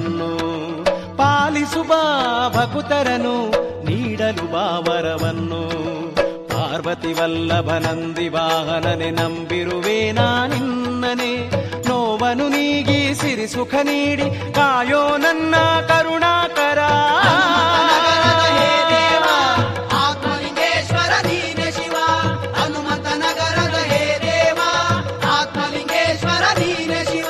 ವರವನ್ನು ಪಾಲಿಸು ಬಾ ಭಕುತರನು ನೀಡಲು ಬಾ ವರವನ್ನು ಪಾರ್ವತಿ ವಲ್ಲಭ ನಂದಿ ವಾಹನನೆ ನಂಬಿರುವೆ ನಾನಿನ್ನನೆ ನೋವನು ನೀಗಿ ಸಿರಿ ಸುಖ ನೀಡಿ ಕಾಯೋ ನನ್ನ ಕರುಣಾಕರ ನಗರದ ಹೇ ದೇವ ಆತ್ಮಲಿಂಗೇಶ್ವರ ನೀನೆ ಶಿವ ಹನುಮಂತ ನಗರದ ಹೇ ದೇವ ಆತ್ಮಲಿಂಗೇಶ್ವರ ನೀನೆ ಶಿವ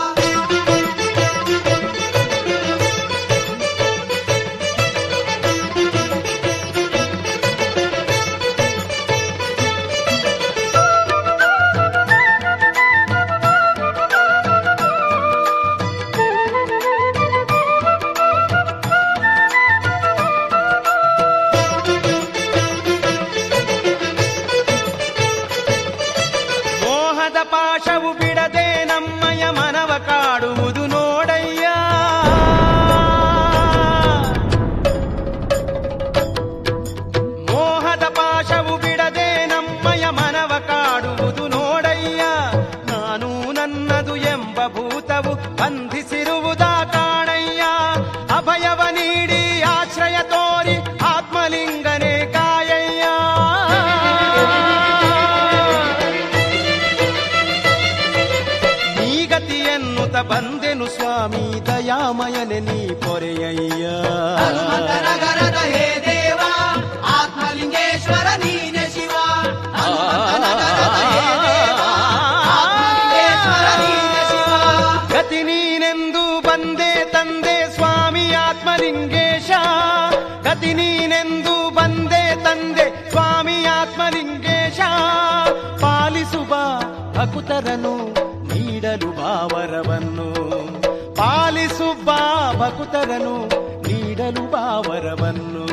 ಮೋಹದ ಪಾಶವು ಬಿಡದೆ ನಮ್ಮಯ ಮನವ ಕಾಡುವುದು ನೋಡಯ್ಯ ಮೋಹದ ಪಾಶವು ಬಿಡದೆ ನಮ್ಮಯ ಮನವ ಕಾಡುವುದು ನೋಡಯ್ಯ ನಾನು ನನ್ನದು ಎಂಬ ಭೂತವು ಬಂಧಿಸಿರುವುದ ಕಾಣಯ್ಯ ಅಭಯವ ನೀಡಿ ಆಶ್ರಯ ತೋರಿ ಆತ್ಮಲಿಂಗನೇ ಕಾಯಯ್ಯ ನೀ ಗತಿಯನ್ನುತ ಬಂದೆನು ಸ್ವಾಮಿ ದಯಾಮಯನೆ ನೀ ಪೊರೆಯಯ್ಯ ಹನುಮಂತ ನಗರದ ಹೇ ದೇವ ಆತ್ಮಲಿಂಗೇಶ್ವರ ನೀನೆ ಶಿವ ಹನುಮಂತ ನಗರದ ಹೇ ದೇವ ಆತ್ಮಲಿಂಗೇಶ್ವರ ನೀನೆ ಶಿವ ಗತಿ ನೀನೆಂದು ಬಂದೆ ತಂದೆ ಸ್ವಾಮಿ ಆತ್ಮಲಿಂಗೇಶ ಗತಿ ನೀನೆಂದು ಬಂದೆ ತಂದೆ ಸ್ವಾಮಿ ಆತ್ಮಲಿಂಗೇಶ ಪಾಲಿಸು ಬಾ ಭಕುತರನು ನೀಡಲು ಬಾವರವನ್ನು ಪಾಲಿಸು ಬಾ ಭಕುತರನು ನೀಡಲು ಬಾವರವನ್ನು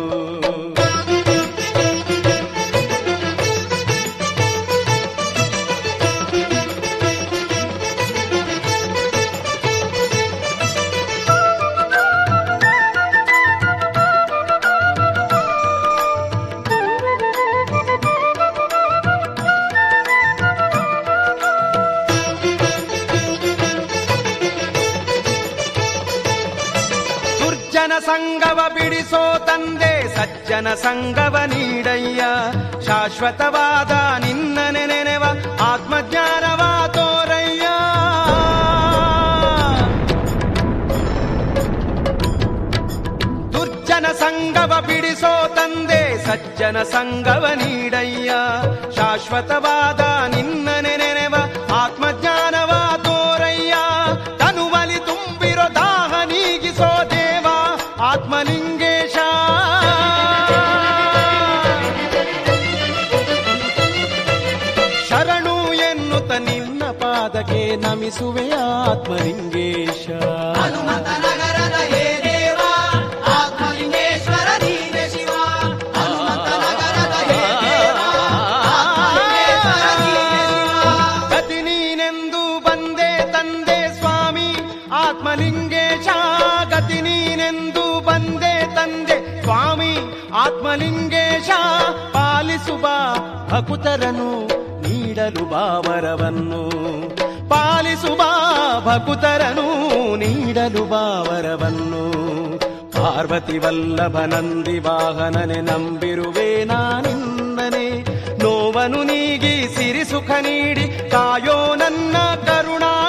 ದುರ್ಜನ ಸಂಗವ ಬಿಡಿಸೋ ತಂದೆ ಸಜ್ಜನ ಸಂಗವ ನೀಡಯ್ಯ ಶಾಶ್ವತವಾದ ನಿನ್ನ ನೆನೆವ ಆತ್ಮಜ್ಞಾನವ ತೋರಯ್ಯ ದುರ್ಜನ ಸಂಗವ ಬಿಡಿಸೋ ತಂದೆ ಸಜ್ಜನ ಸಂಗವ ನೀಡಯ್ಯ ಶಾಶ್ವತವಾದ ನಿನ್ನ ನೆನೆವ ಆತ್ಮಜ್ಞಾನವ ತೋರಯ್ಯ ತನುವಲಿ ತುಂಬಿರೋ ದಾಹ ನೀಗಿಸೋ ದೇವ ಆತ್ಮಲಿಂಗೇಶ ಶರಣು ಎನ್ನುತ್ತ ನಿನ್ನ ಪಾದಕ್ಕೆ ನಮಿಸುವೆ ಆತ್ಮಲಿಂಗೇಶ ಹನುಮಂತ ನಗರದ ಹೇ ದೇವ ಆತ್ಮಲಿಂಗೇಶ್ವರ ನೀನೆ ಶಿವ ಹನುಮಂತ ನಗರದ ಹೇ ದೇವ ಆತ್ಮಲಿಂಗೇಶ್ವರ ನೀನೆ ಶಿವ ಗತಿ ನೀನೆಂದು ಬಂದೆ ತಂದೆ ಸ್ವಾಮಿ ಆತ್ಮಲಿಂಗೇಶ ಗತಿ ನೀನೆಂದು ಬಂದೆ ತಂದೆ ಸ್ವಾಮಿ ಆತ್ಮಲಿಂಗೇಶ ಪಾಲಿಸು ಬಾ ಭಕುತರನು ನೀಡಲು ಬಾವರವನ್ನು ಪಾಲಿಸು ಬಾ ಭಕುತರನು ನೀಡಲು ಬಾವರವನ್ನು ಪಾರ್ವತಿ ವಲ್ಲಭ ನಂದಿ ವಾಹನನೆ ನಂಬಿರುವೆ ನಾನಿಂದನೆ ನೋವನು ನೀಗಿ ಸಿರಿ ಸುಖ ನೀಡಿ ಕಾಯೋ ನನ್ನ ಕರುಣಾ